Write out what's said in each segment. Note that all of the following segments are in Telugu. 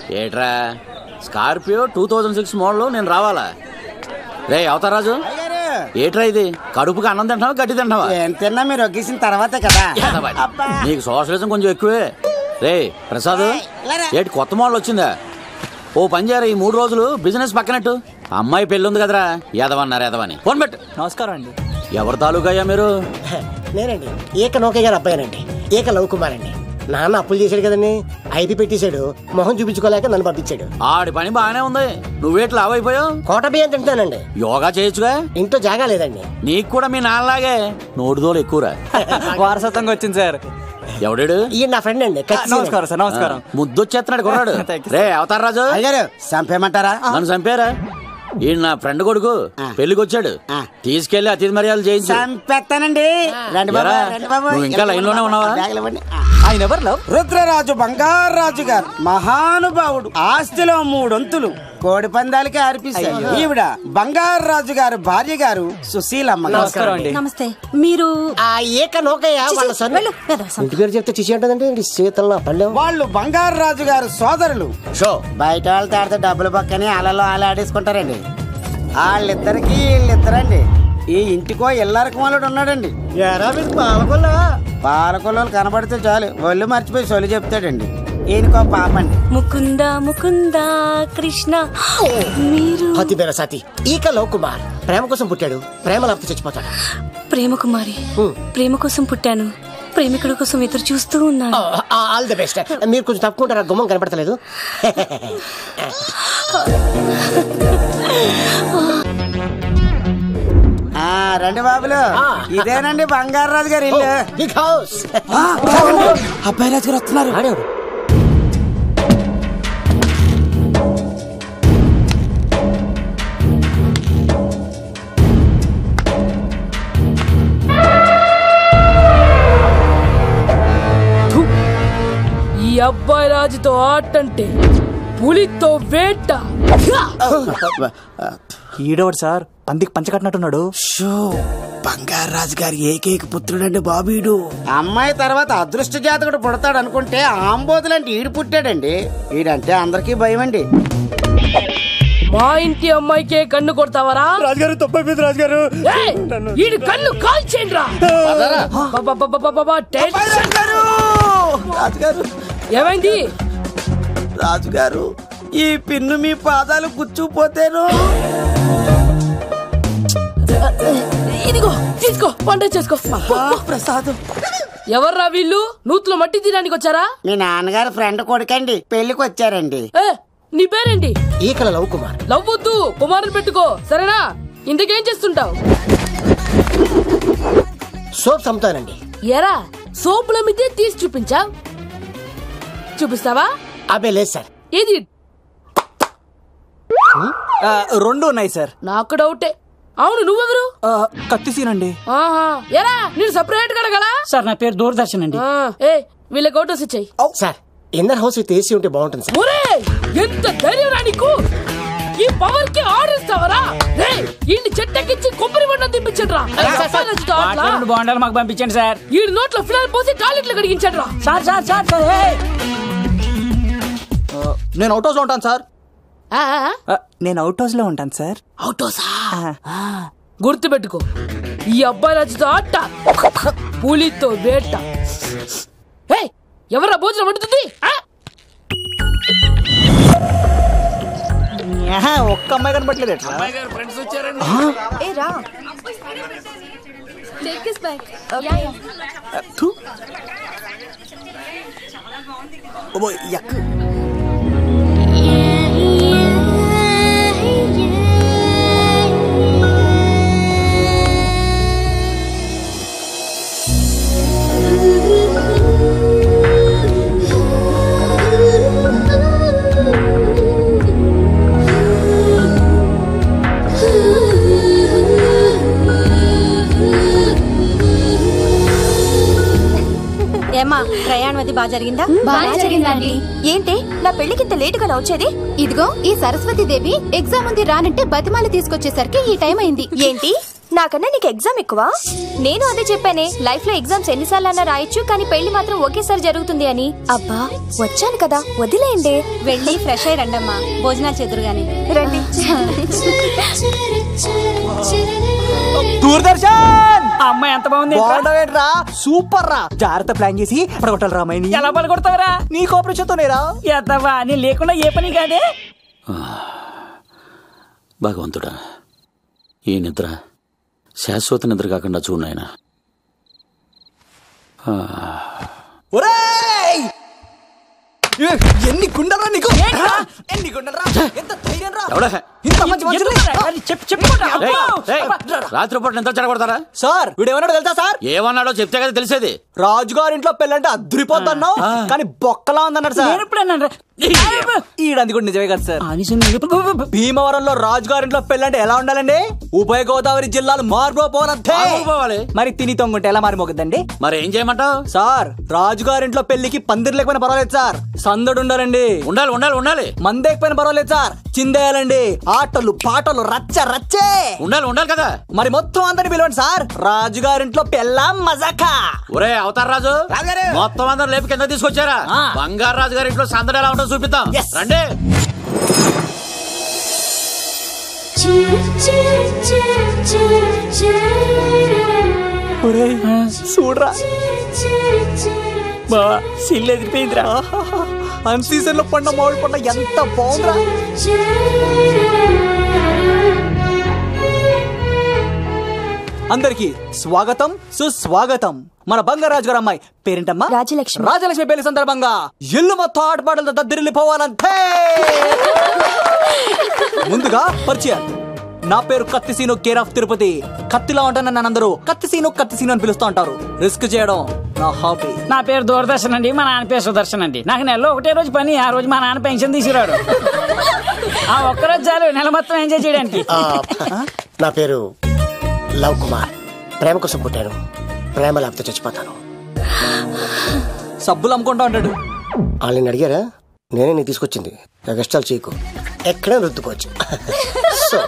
ఏట్రా Scorpio two thousand six model నేను రావాలా రే అవతారాజు ఏట్రా ఇది కడుపుకి అన్నం తింటావా గడ్డి తింటావా ఏం తిన్నా మీరు ఒగ్గేసిన తర్వాతే కదా ఏదవాడి. అబ్బా. నీకు సోషలిజం కొంచెం ఎక్కువే రే ప్రసాద్ లేరా. ఏటి కొత్త మోడల్ వచ్చిందా ఓ పని చేయరా ఈ మూడు రోజులు బిజినెస్ పక్కనట్టు అమ్మాయి పెళ్ళి ఉంది కదరా ఎదవన్నారు ఎదవని ఫోన్ పెట్టు నమస్కారం అండి ఎవరి తాలూకా అయ్యా మీరు నేనండి ఏక నౌకే గారు అబ్బాయినండి ఏక లవ్ కుమార్ అండి నాన్న అప్పులు చేశాడు కదండి ఐపీ పెట్టేశాడు మొహం చూపించుకోలేక నన్ను పంపించాడు ఆడి పని బాగానే ఉంది నువ్వేటి లావ్ అయిపోయావు కోట బియ్యం తింటున్నానండి యోగా చేయొచ్చుగా ఇంట్లో జాగా లేదండి నీకు కూడా మీ నాన్నలాగే నోటిదోలు ఎక్కువరా వారసత్వంగా వచ్చింది సార్ ఎవడాడు ఈయన నా ఫ్రెండ్ అండి కత్తి నమస్కారం సార్ నమస్కారం ముద్దొచ్చేస్తున్నాడు కొన్నాడు Thank you, రే అవతార్ రాజు అయ్యారు చంపేయమంటారా నన్ను చంపారా ఈయన నా ఫ్రెండ్ కొడుకు ఆ. పెళ్లికి వచ్చాడు ఆ. తీసుకెళ్లి అతిథి మర్యాదలు చేయించు చంపేస్తానండి రండి బాబు ఎరా, రండి బాబు నువ్వు ఇంకా లైన్ లోనే ఉన్నావా? బ్యాగులు ఇవ్వండి. ఆ. ఆయన ఎవరు లవ్ రుద్రరాజు బంగారాజు గారు మహానుభావుడు ఆస్తిలో మూడొంతులు కోడి పందాలకి అర్పిస్తారు ఈవిడ బంగారాజు గారు భార్య గారు సుశీలమ్మ గారు. నమస్కారం అండి నమస్తే మీరు ఆ ఏక నౌకయ్య వాళ్ళ సన్ వెళ్ళు, వెళ్ళు, సం- ఇంటి పేరు చెప్తే చిచి ఉంటుందండి శీతల పళ్ళెం వాళ్ళు బంగారాజు గారు సోదరులు షో బయట వాళ్ళతో ఆడితే డబ్బులు పక్కనే అలలో అలా ఆడేసుకుంటారండి వాళ్ళిద్దరికి వీళ్ళిద్దరండి ఈ ఇంటికో ఇల్లరకం వాళ్ళడు ఉన్నాడండి పాలకొల్లా పాలకొల్లు కనబడితే చాలు ఒళ్ళు మర్చిపోయి సొలి చెప్తాడండి ఈయనకో పాప అండి ముకుంద ముకుంద కృష్ణ మీరు హతి బేర సాతి ఈక లవ్ కుమార్ ప్రేమ కోసం పుట్టాడు ప్రేమ లేకపోతే చచ్చిపోతాడు ప్రేమ కుమారి ప్రేమ కోసం పుట్టాను ప్రేమికుడి కోసం ఎదురు చూస్తూ ఉన్నాను ఆల్ ది బెస్ట్ మీరు కొంచెం తప్పుకుంటారా గుమ్మం కనపడతలేదు ఆ రండి బాబులు ఇదేనండి బంగారాజు గారి ఇల్లు బిగ్ హౌస్ అబ్బాయి రాజు గారు వస్తున్నారు ఆడేవాడు ఈ అబ్బాయి రాజుతో ఆటంటే పులితో వేట ఈడోడు సార్ పందికి పంచ కట్టినట్టున్నాడు షో బంగారాజు గారి ఏకైక పుత్రుడండి బాబీడు అమ్మాయి తర్వాత అదృష్ట జాతకుడు పుడతాడు అనుకుంటే ఆంబోతులంటే ఈడు పుట్టాడండి ఈడంటే అందరికీ భయం అండి మా ఇంటి అమ్మాయికే కన్ను కొడతావరా రాజుగారు తప్పైపోయింది రాజుగారు ఏయ్! ఈడి కన్ను కాల్చేయండిరా అబ్బబ్బబ్బబ్బబ్బబ్బ, టెన్షన్. రాజుగారు ఏమైంది రాజుగారు ఈ పిన్ను మీ పాదాలు గుచ్చుకుపోతేను ఇదిగో తీసుకో పంట చేసుకో ప్రసాద్ ఎవర్రా వీళ్ళు నూతులో మట్టి తీయడానికి వచ్చారా మీ నాన్నగారు ఫ్రెండ్ కొడుకండి పెళ్లికి వచ్చారండి ఏ నీ పేరేంటి ఈకల లవ్ కుమార్ లవ్వొద్దు కుమారుని పెట్టుకో సరేనా ఇంతకేం చేస్తుంటావు సోప్స్ అమ్ముతానండి ఎరా సోపుల మీదే తీసి చూపించా చూపిస్తావా అబ్బే లేదు సార్ ఏది ఆ, రెండు ఉన్నాయి సార్ నాకు డౌటే అవును నువ్వెవరు ఆ, కత్తి సీనండి ఆహా ఎరా నేను సపరేట్ కడగలా సార్ నా పేరు దూరదర్శన్ అండి ఆ, ఏ వీళ్ళకి అవుటోస్ ఇచ్చాయి sir inner house with AC ఉంటే బాగుంటుంది సార్ ఒరే ఎంత ధైర్యం రా నీకు ఈ పవర్ కి ఆర్డర్ ఇస్తావరా రే ఈ చెట్టెక్కించి కొబ్బరి బండ తిప్పించండి రా వాటిలో రెండు బాండాలు మాకు పంపించండి సార్ ఈ నోట్లో ఫినాల్ పోసి టాయిలెట్లు కడిగించండి రా sir sir sir sir hey! ఆ, నేను అవుట్ హౌస్ లో ఉంటాను సార్ ఆ, ఆ, ఆ. ఆ, నేను అవుట్ హౌస్ లో ఉంటాను సార్ అవుటోసా గుర్తు పెట్టుకో ఈ అబ్బాయి రాజుతో ఆట పులితో వేట ఏ ఎవరా భోజనం వండుతుంది ఆ? ఆహా, ఒక్క అమ్మాయి కనపట్లేదు ఎట్లా థు. అబ్బో, యక్. ఏమా ప్రయాణం అది బాగా జరిగిందా బాగా జరిగిందండి ఏంటి నా పెళ్లికి ఇంత లేటుగా వచ్చేది ఇదిగో ఈ సరస్వతి దేవి ఎగ్జామ్ ఉంది రానంటే బతిమాల తీసుకొచ్చేసరికి ఈ టైం అయింది ఏంటి నాకన్నా నీకు ఎగ్జామ్ ఎక్కువ నేను అదే చెప్పానే లైఫ్ లో ఎగ్జామ్స్ ఎన్నిసార్లు అన్నా రాయొచ్చు కానీ పెళ్లి మాత్రం ఒకేసారి జరుగుతుంది అని అబ్బా వచ్చాను కదా వదిలేయండి వెళ్ళి ఫ్రెష్ అయ్యి రండమ్మా భోజనాలు చెదురు గాని రండి దూరదర్శన్ ఆ అమ్మాయి ఎంత బాగుంది బాగుండవేంట్రా సూపర్ రా జాగ్రత్త ప్లాన్ చేసి పడగొట్టాలి రామాయని ఎలా పడగొడతావరా నీ కోఆపరేషన్ తోనేరా ఎద్దవా నీ లేకుండా ఏ పని కాదే భగవంతుడా ఈ నిద్ర శాశ్వత నిద్ర కాకుండా చూడు నాయన ఒరేయ్ ఏ, ఎన్ని గుండెలరా నీకు ఎన్ని గుండెలరా ఎంత ధైర్యం రా ఎవడా ఇంత మంచి మనుషుల్ని- చెప్పు చెప్పుకుంటా రేయ్, రేయ్, రాత్రిపూట నిద్ర చెడగొడతారా సార్ వీడు ఏమన్నాడు తెలుసా సార్ ఏమన్నాడో చెప్తే కదా తెలిసేది రాజుగారి ఇంట్లో పెళ్ళంటే అద్దరిపోతున్నావు కానీ బొక్కలా ఉందన్నాడు సార్ నేను ఇప్పుడు అన్నాను ఈడంది కూడా నిజమే కదా సార్ రా. భీమవరంలో రాజుగారింట్లో పెళ్ళంటే ఎలా ఉండాలండి ఉభయ గోదావరి జిల్లాలు మారిపోవాలంతే మారిపోవాలి. మరి తిని తొంగుంటే ఎలా మారిమోగద్దండి మరి ఏం చేయమంటావు సార్ రాజుగారింట్లో పెళ్లికి పందిరి లేకపోయినా పర్వాలేదు సార్ సందడు ఉండాలండి ఉండాలి ఉండాలి ఉండాలి మందేకపోయినా పర్వాలేదు సార్ చిందేయాలండి ఆటలు పాటలు రచ్చ రచ్చే ఉండాలి ఉండాలి కదా మరి మొత్తం అందరిని పిలవండి సార్ రాజుగారింట్లో పెళ్ళాం మజాకా ఒరే అవతార్ రాజు మొత్తం అందరు లేపి కింద తీసుకొచ్చారా ఆ. బంగారు రాజు గారి ఇంట్లో సందడి ఎలా ఉంటుందో చూపిద్దాం Yes. రండి ఒరేయ్, చూడరా బావా సిల్లు ఎదిరిపోయిందిరా అన్ సీజన్ లో పండ మామిడి పండ ఎంత బాగుందిరా అందరికి స్వాగతం సుస్వాగతం మన బంగారాజు గారు అమ్మాయి పేరేంటమ్మా రాజలక్ష్మి. రాజలక్ష్మి పెళ్లి సందర్భంగా ఇల్లు మొత్తం ఆటపాటలతో దద్దరిల్లిపోవాలంతే ముందుగా పరిచయం నా పేరు కత్తిసీను కేర్ ఆఫ్ తిరుపతి కత్తిలా ఉంటాను నన్ను అందరూ కత్తిసీను కత్తిసీను అని పిలుస్తూ ఉంటారు రిస్క్ చేయడం నా హాబీ నా పేరు దూరదర్శన్ అండి మా నాన్న పేరు సుదర్శన్ అండి నాకు నెలలో ఒకటే రోజు పని ఆ రోజు మా నాన్న పెన్షన్ తీసుకురాడు ఆ ఒక్కరోజు చాలు నెల మొత్తం ఎంజాయ్ చేయడానికి ఆ, నా పేరు లవ్ కుమార్ ప్రేమ కోసం పుట్టాను ప్రేమ లేకపోతే చచ్చిపోతాను సబ్బులు అమ్ముకుంటా ఉంటాడు వాళ్ళని అడిగారా నేనే నీకు తీసుకొచ్చింది కష్టాలు చేయకు ఎక్కడే రుద్దుకోవచ్చు సో,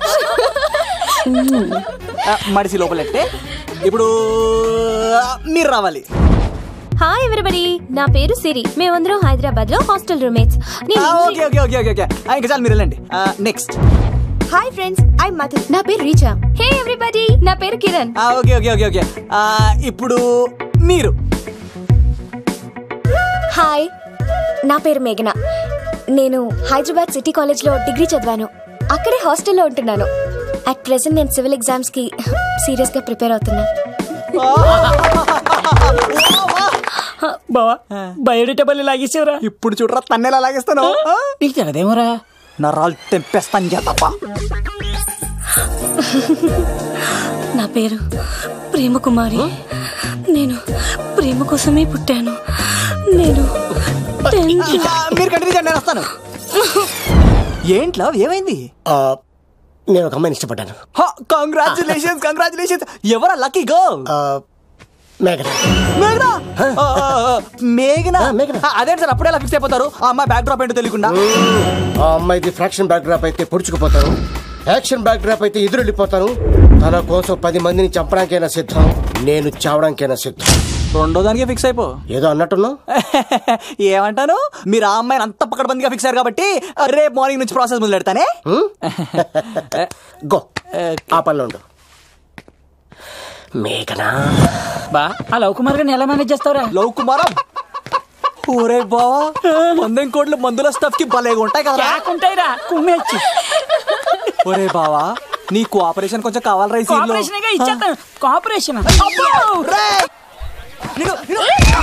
ఆ, మడిసి లోపలెట్టే ఇప్పుడు ఆ, మీరు రావాలి హాయ్ ఎవరిబడి నా పేరు సిరి మేమందరం హైదరాబాద్ లో హాస్టల్ రూమ్మేట్స్ ఆ, okay okay okay okay okay ఆ, ఇంకా చాలు మీరు వెళ్ళండి next hi friends I Madhu నా పేరు రీచా హే ఎవ్రీబడి నా పేరు Kiran okay okay okay okay ఆ, ఇప్పుడు మీరు హాయ్ నా పేరు మేఘన నేను హైదరాబాద్ సిటీ కాలేజ్ లో డిగ్రీ చదివాను అక్కడే హాస్టల్లో ఉంటున్నాను అట్ ప్రెసెంట్ నేను సివిల్ ఎగ్జామ్స్ కి సీరియస్ గా ప్రిపేర్ అవుతున్నా బావా బయోడేటా పల్లి లాగేసేవరా ఇప్పుడు చూడరా తన్నేలా లాగేస్తాను ఆ? నీకు తెలదేమోరా నరాలు తెంపేస్తాను జా తప్ప నా పేరు ప్రేమ కుమారి నేను ప్రేమ కోసమే పుట్టాను నేను టెన్త్ ఆ, మీరు కంటిన్యూ చేయండి నేను వస్తాను ఏంట్లో ఏమైంది ఆ, నేను ఒక అమ్మాయిని ఇష్టపడ్డాను కంగ్రాచులేషన్స్ కంగ్రాచులేషన్స్ ఎవరా లక్కీ గర్ల్ ఆ, మేఘన మేఘనా ఆ, ఆ, ఆ, మేఘనా ఆ, మేఘనా. ఆ, అదేంటి సార్ అప్పుడే ఎలా ఫిక్స్ అయిపోతారు ఆ అమ్మాయి బ్యాక్ డ్రాప్ ఏంటో తెలియకుండా ఆ అమ్మాయిది ఫ్రాక్షన్ బ్యాక్ డ్రాప్ అయితే పొడుచుకుపోతాను యాక్షన్ బ్యాక్ డ్రాప్ అయితే ఎదురు వెళ్ళిపోతాను తన కోసం పది మందిని చంపడానికైనా సిద్ధం నేను చావడానికైనా సిద్ధం రెండో దానికే ఫిక్స్ అయిపో ఏదో అన్నట్టున్నావు ఏమంటాను మీరు ఆ అమ్మాయిని అంత పక్కడబందిగా ఫిక్స్ అయ్యారు కాబట్టి రేపు మార్నింగ్ నుంచి ప్రాసెస్ మొదలు పెడతానే గో ఆ పనిలో ఉండు మేఘనా బా ఆ లవ్ కుమార్ గారిని ఎలా మేనేజ్ చేస్తావురా లవ్ కుమారం ఓరే బావా పందెం కోట్లు మందుల స్టఫ్ కి భలేగా ఉంటాయి కదా రాకుంటాయిరా కుమ్మేచ్చి ఒరే బావా నీ కోఆపరేషన్ కొంచెం కావాలరా ఈ scene లో. కోఆపరేషన్ గా ఇచ్చేస్తాను కోఆపరేషన్ రేయ్! నిన్ను- నిన్ను-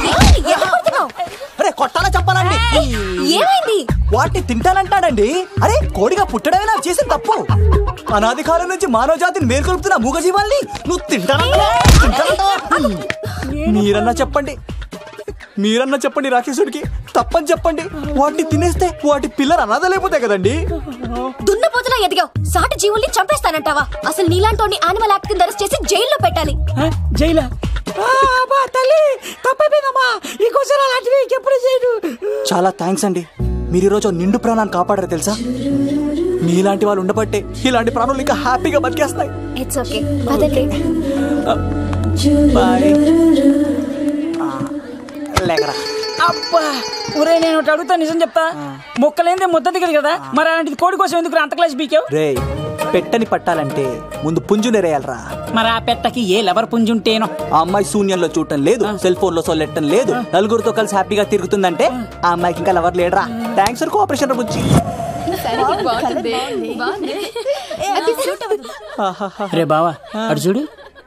అరే కొట్టాలా చెప్పాలండి ఏమైంది వాటిని తింటానంటాడండి అరే కోడిగా పుట్టడమే నాకు చేసిన తప్పు అనాది కాలం నుంచి మానవ జాతిని మేల్కొల్పుతున్న మూగజీవాల్ని నువ్వు తింటానంటావా? తింటానంటావా? మీరన్నా చెప్పండి మీరన్నా చెప్పండి రాక్షసుడికి తప్పని చెప్పండి వాటిని తినేస్తే వాటి పిల్లలు అనాథలైపోతాయి కదండి దున్నపోతులా ఎదిగావు సాటి జీవుల్ని చంపేస్తానంటావా అసలు నీలాంటి యానిమల్ యాక్ట్ కింద అరెస్ట్ చేసి జైల్లో పెట్టాలి జైలా బా తల్లి తప్పైపోయిందమ్మా ఇంకోసారి అలాంటివి ఎప్పుడు చేయడు చాలా థ్యాంక్స్ అండి మీరు ఈరోజు నిండు ప్రాణాన్ని కాపాడారు తెలుసా మీలాంటి వాళ్ళు ఉండబట్టే ఇలాంటి ప్రాణులు ఇంకా హ్యాపీగా బతికేస్తాయి ఇట్స్ ఓకే పదండి బాయ్ లేకరా అబ్బా ఒరే నేను ఒకటి అడుగుతా నిజం చెప్తా మొక్కలేందే ముద్ద దిగదు కదా మరి అలాంటిది కోడి కోసం ఎందుకు అంత క్లాస్ బీకావు రే పెట్టని పట్టాలంటే ముందు పుంజు నెరేయాలరా మరి ఆ పెట్టకి ఏ లవర్ పుంజుంటేనో ఆ అమ్మాయి శూన్యంలో చూడటం లేదు సెల్ ఫోన్ లో సొల్లెట్టడం లేదు నలుగురితో కలిసి హ్యాపీగా తిరుగుతుందంటే ఆ అమ్మాయికి ఇంకా లవర్ లేడరా థ్యాంక్స్ ఫర్ కోఆపరేషన్ బుజ్జి రే బావా అటు చూడు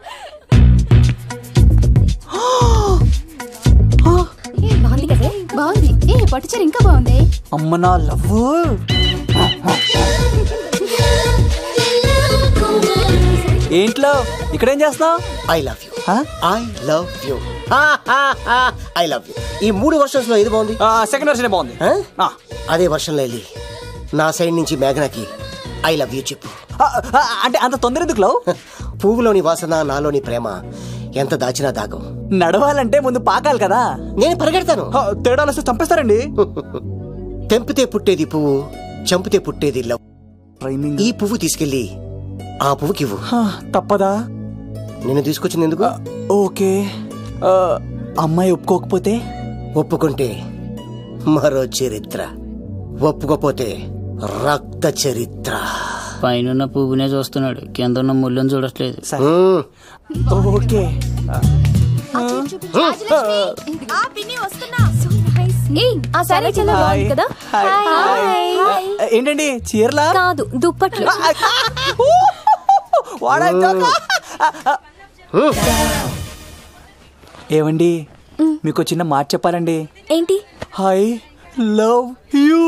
బాగుంది కదా బాగుంది ఏ పట్టుచీర ఇంకా బాగుంది అమ్మ నా లవ్ ఏంట్లో ఇక్కడేం చేస్తున్నావు I love you I love you I love you ఈ మూడు వర్షన్స్ లో ఏది బాగుంది సెకండ్ వర్షన్ బాగుంది ఆ? ఆ. అదే వర్షంలో వెళ్ళి నా సైడ్ నుంచి మేఘనాకి ఐ లవ్ యూ చెప్పు ఆ, ఆ, అంటే అంత తొందర ఎందుకు లవ్ పువ్వులోని వాసన నాలోని ప్రేమ ఎంత దాచినా దాగం నడవాలంటే ముందు పాకాలి కదా నేను పరిగెడతాను ఆ, తేడాలు వస్తే చంపేస్తారండి తెంపితే పుట్టేది పువ్వు చంపితే పుట్టేది లవ్ ట్రైనింగ్ ఈ పువ్వు తీసుకెళ్ళి ఆ పువ్వుకి ఇవ్వు తప్పదా నిన్ను తీసుకొచ్చింది ఎందుకు ఓకే ఆ, అమ్మాయి ఒప్పుకోకపోతే ఒప్పుకుంటే మరో చరిత్ర ఒప్పుకోపోతే రక్త చరిత్ర పైన పువ్వునే చూస్తున్నాడు కింద ఉన్న ముళ్ళని చూడట్లేదు మ్మ్. ఓకే ఆ సారీ చాలా బాగుంది కదా హాయ్. హాయ్ ఏంటండి చీరలా కాదు దుప్పట్లు వాడా జోక? ఏమండి మీకు చిన్న మాట చెప్పాలండి ఏంటి ఐ లవ్ యూ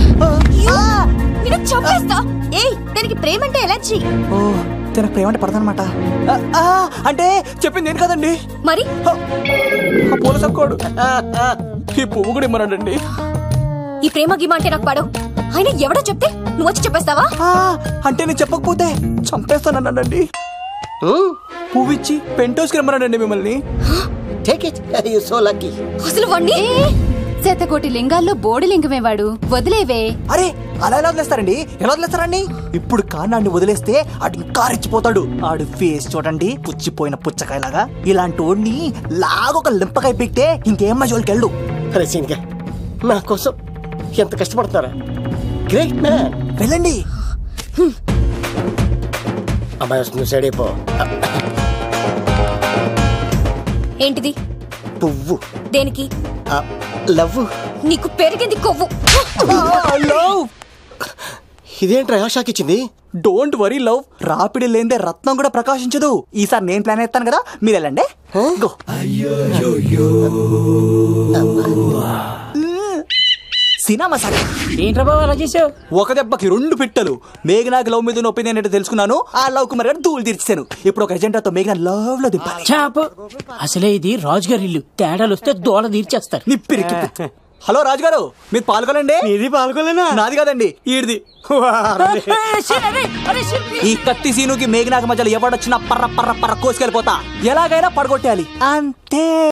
నేను చంపేస్తా ఏయ్ దానికి ప్రేమ అంటే ఎలర్జీ ఓ తనకు ప్రేమ అంటే పడదనమాట అంటే చెప్పింది నేను కదండి మరి ఆ పూల సబ్కోడు ఈ పువ్వు కూడా ఇమ్మన్నాడండి ఈ ప్రేమ గిమ అంటే నాకు పడవు అయినా ఎవడో చెప్తే నువ్వు వచ్చి చెప్పేస్తావా ఆ, అంటే నేను చెప్పకపోతే చంపేస్తానన్నాడండి మ్మ్. పువ్వు ఇచ్చి పెంటోస్కి రమ్మన్నాడండి మిమ్మల్ని take it you so lucky అసలు వాణ్ణి శతకోటి లింగాల్లో బోడి లింగమే వాడు వదిలేవే అరే అలా ఎలా వదిలేస్తారండి ఎలా వదిలేస్తారండి ఇప్పుడు కాన్నాడిని వదిలేస్తే ఆడు ఇంకా రెచ్చిపోతాడు ఆడు ఫేస్ చూడండి పుచ్చిపోయిన పుచ్చకాయలాగా ఇలాంటి వాడిని లాగొక లింపకాయ పెట్టే ఇంకేం మజోలికి వెళ్ళు అరే సీన్గా నా కోసం ఎంత కష్టపడతారా గ్రేట్ మ్యాన్ వెళ్ళండి అమ్మాయి వస్తుంది సైడ్ అయిపో ఏంటిది పువ్వు దేనికి లవ్ నీకు పెరిగింది కొవ్వు లవ్ ఇదేంట్రా షాక్ ఇచ్చింది డోంట్ వరీ లవ్ రాపిడి లేదే రత్నం కూడా ప్రకాశించదు ఈసారి నేను ప్లాన్ ఎత్తాను కదా మీరు వెళ్ళండి గో సినిమా సరే ఏంట్రా బాబు అలా చేసావు ఒక దెబ్బకి రెండు పిట్టలు మేఘనాకి లవ్ మీద ఒపీనియన్ ఏంటో తెలుసుకున్నాను ఆ లవ్ కుమార్ గారు ధూళి తీర్చాను ఇప్పుడు ఒక ఎజెండాతో మేఘనా లవ్ లో దింపాలి చాపు అసలే ఇది రాజుగారి ఇల్లు తేడాలు వస్తే దోళ తీర్చేస్తారు నిప్పిరికి హలో రాజుగారు మీరు పాల్గొనండి ఇది పాల్గొలేనా నాది కాదండి ఈడిది ఈ కత్తి సీనుకి మేఘనాకి మధ్యలో ఎవడొచ్చినా పర్ర పర్ర పర్ర కోసుకెళ్ళిపోతా ఎలాగైనా పడగొట్టాలి అంతే